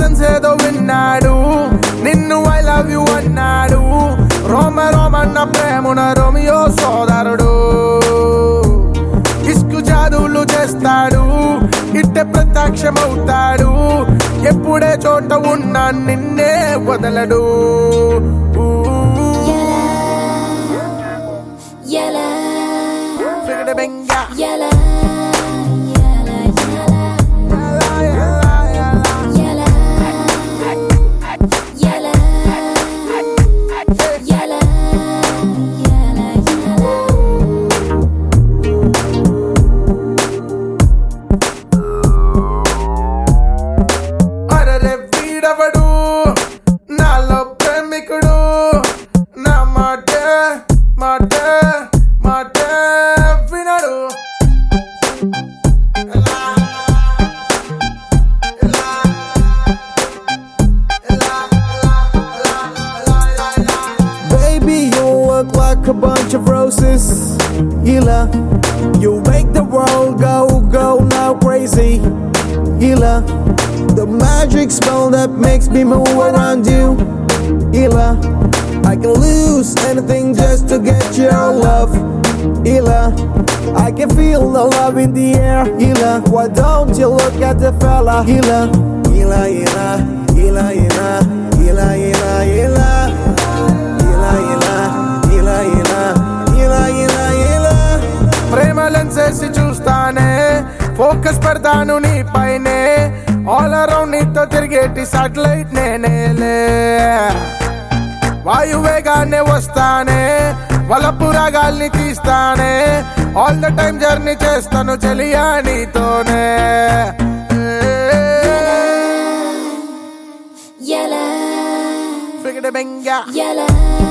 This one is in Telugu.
సైలెన్స్ ఏదో విన్నాడు నిన్ను ఐ లవ్ యు అన్నాడు రోమ రోమన్న ప్రేమున రోమియో సోదరుడు ఇస్కు జాదువులు చేస్తాడు ఇట్టే ప్రత్యక్షమవుతాడు ఎప్పుడే చోట ఉన్నా నిన్నే వదలడు Yella, ఫిగడ బెంగ yella, yella, yella, yella, yella, yella, yella, yella. అరరే వీడవడు నాలో ప్రేమికుడు నా మాట మాట మాట వినడు Baby, you look like a bunch of roses. Hila, you make the world go, go now crazy. Hila, the magic spell that makes me move around you. Hila, I can lose anything just to get your love. Hila, I can feel the love in the air. Hila, why don't you look at the fella? Hila, Hila, Hila, Hila, Hila, Hila, Hila, Hila. ఇలా ఇలా ఇలా ఇలా ఇలా ఇలా ఇలా ప్రేమ లెన్సేసి చూస్తానే ఫోకస్ పెడతాను నీ పైనే ఆల్ అరౌండ్ నీతో తిరిగేటి సాటిలైట్ నేనేలే వాయువేగానే వస్తానే వలపు రాగాల్ని తీస్తానే ఆల్ ద టైం జర్నీ చేస్తాను చెలియా నీతోనే Yella, ఫిగడ బెంగ yella,